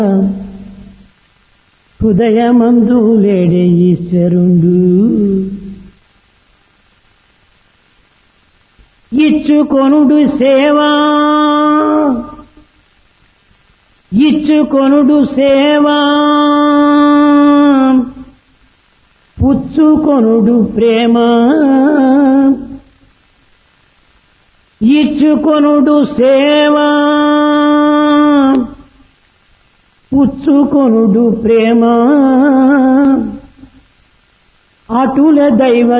హృదయమందు లేడే ఈశ్వరుండు ఇచ్చుకొనుడు సేవా ఇచ్చుకొనుడు సేవా పుచ్చుకొనుడు ప్రేమ ఇచ్చుకొనుడు సేవా పుచ్చుకొనుడు ప్రేమ అటుల దైవ